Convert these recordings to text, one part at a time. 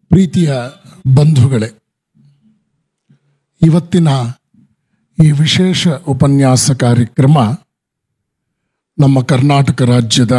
ಪ್ರೀತಿಯ ಬಂಧುಗಳೇ ಇವತ್ತಿನ ಈ ವಿಶೇಷ ಉಪನ್ಯಾಸ ಕಾರ್ಯಕ್ರಮ ನಮ್ಮ ಕರ್ನಾಟಕ ರಾಜ್ಯದ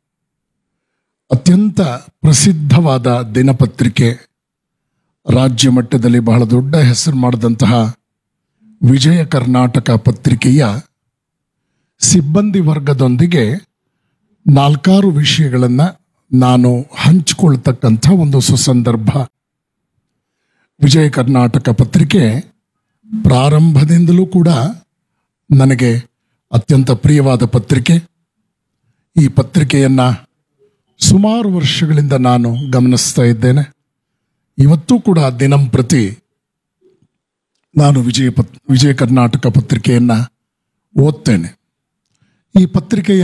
ಅತ್ಯಂತ ಪ್ರಸಿದ್ಧವಾದ ದಿನಪತ್ರಿಕೆ ರಾಜ್ಯ ಮಟ್ಟದಲ್ಲಿ ಬಹಳ ದೊಡ್ಡ ಹೆಸರು ಮಾಡಿದಂತಹ ವಿಜಯ ಕರ್ನಾಟಕ ಪತ್ರಿಕೆಯ ಸಿಬ್ಬಂದಿ ವರ್ಗದೊಂದಿಗೆ ನಾಲ್ಕಾರು ವಿಷಯಗಳನ್ನು ನಾನು ಹಂಚಿಕೊಳ್ತಕ್ಕಂಥ ಒಂದು ಸುಸಂದರ್ಭ ವಿಜಯ ಕರ್ನಾಟಕ ಪತ್ರಿಕೆ ಪ್ರಾರಂಭದಿಂದಲೂ ಕೂಡ ನನಗೆ ಅತ್ಯಂತ ಪ್ರಿಯವಾದ ಪತ್ರಿಕೆ ಈ ಪತ್ರಿಕೆಯನ್ನು ಸುಮಾರು ವರ್ಷಗಳಿಂದ ನಾನು ಗಮನಿಸ್ತಾ ಇದ್ದೇನೆ ಇವತ್ತೂ ಕೂಡ ದಿನಂಪ್ರತಿ ನಾನು ವಿಜಯ ಪತ್ ವಿಜಯ ಕರ್ನಾಟಕ ಪತ್ರಿಕೆಯನ್ನು ಓದ್ತೇನೆ ಈ ಪತ್ರಿಕೆಯ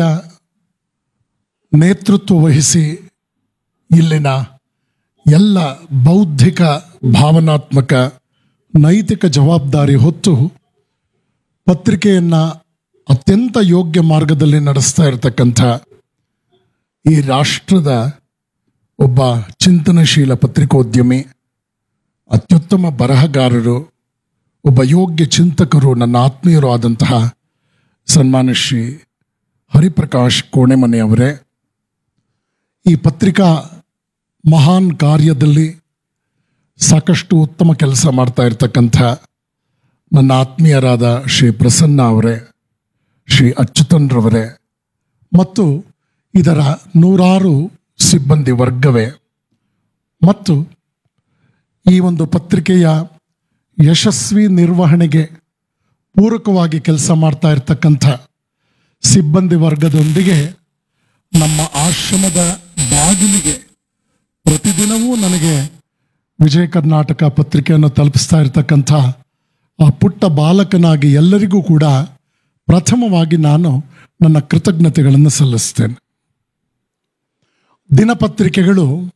ನೇತೃತ್ವ ವಹಿಸಿ ಇಲ್ಲಿನ ಎಲ್ಲ ಬೌದ್ಧಿಕ ಭಾವನಾತ್ಮಕ ನೈತಿಕ ಜವಾಬ್ದಾರಿ ಹೊತ್ತು ಪತ್ರಿಕೆಯನ್ನು ಅತ್ಯಂತ ಯೋಗ್ಯ ಮಾರ್ಗದಲ್ಲಿ ನಡೆಸ್ತಾ ಇರತಕ್ಕಂಥ ಈ ರಾಷ್ಟ್ರದ ಒಬ್ಬ ಚಿಂತನಶೀಲ ಪತ್ರಿಕೋದ್ಯಮಿ ಅತ್ಯುತ್ತಮ ಬರಹಗಾರರು ಒಬ್ಬ ಯೋಗ್ಯ ಚಿಂತಕರು ನನ್ನ ಆತ್ಮೀಯರು ಆದಂತಹ ಸನ್ಮಾನ ಶ್ರೀ ಹರಿಪ್ರಕಾಶ್ ಕೋಣೆಮನೆಯವರೇ ಈ ಪತ್ರಿಕಾ ಮಹಾನ್ ಕಾರ್ಯದಲ್ಲಿ ಸಾಕಷ್ಟು ಉತ್ತಮ ಕೆಲಸ ಮಾಡ್ತಾ ಇರ್ತಕ್ಕಂಥ ನನ್ನ ಆತ್ಮೀಯರಾದ ಶ್ರೀ ಪ್ರಸನ್ನ ಅವರೇ ಶ್ರೀ ಅಚ್ಯುತನ್ರವರೇ ಮತ್ತು ಇದರ ನೂರಾರು ಸಿಬ್ಬಂದಿ ವರ್ಗವೇ ಮತ್ತು ಈ ಒಂದು ಪತ್ರಿಕೆಯ ಯಶಸ್ವಿ ನಿರ್ವಹಣೆಗೆ ಪೂರಕವಾಗಿ ಕೆಲಸ ಮಾಡ್ತಾ ಇರ್ತಕ್ಕಂಥ ಸಿಬ್ಬಂದಿ ವರ್ಗದೊಂದಿಗೆ ನಮ್ಮ ಆಶ್ರಮದ ಬಾಗಿಲಿಗೆ ಪ್ರತಿದಿನವೂ ನನಗೆ ವಿಜಯ ಕರ್ನಾಟಕ ಪತ್ರಿಕೆಯನ್ನು ತಲುಪಿಸ್ತಾ ಇರತಕ್ಕಂಥ ಆ ಪುಟ್ಟ ಬಾಲಕನಾಗಿ ಎಲ್ಲರಿಗೂ ಕೂಡ ಪ್ರಥಮವಾಗಿ ನಾನು ನನ್ನ ಕೃತಜ್ಞತೆಗಳನ್ನು ಸಲ್ಲಿಸ್ತೇನೆ ದಿನಪತ್ರಿಕೆಗಳು